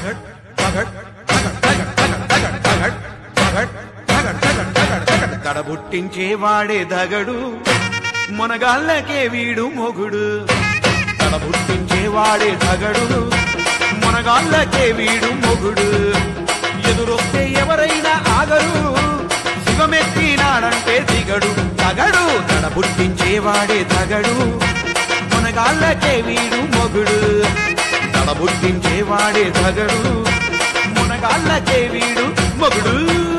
తగడ్ తగడ్ తగడ్ తగడ్ తగడ్ తగడ్ తగడ్ తగడ్ తగడ్ తగడ్ తగడ్ తగడ్ తడబుట్టించేవాడే దగడు మునగాళ్ళకే వీడు మొగుడు తడబుట్టించేవాడే దగడు మునగాళ్ళకే వీడు మొగుడు ఎదురొస్తే ఎవరైనా ఆగరు శివమెత్తినాడంటే దిగడు తగడు తడబుట్టించేవాడే తగడు మునగాళ్ళకే వీడు మొగుడు తడబుట్టించేవాడే తగడు మునగాళ్ళకే వీడు మొగుడు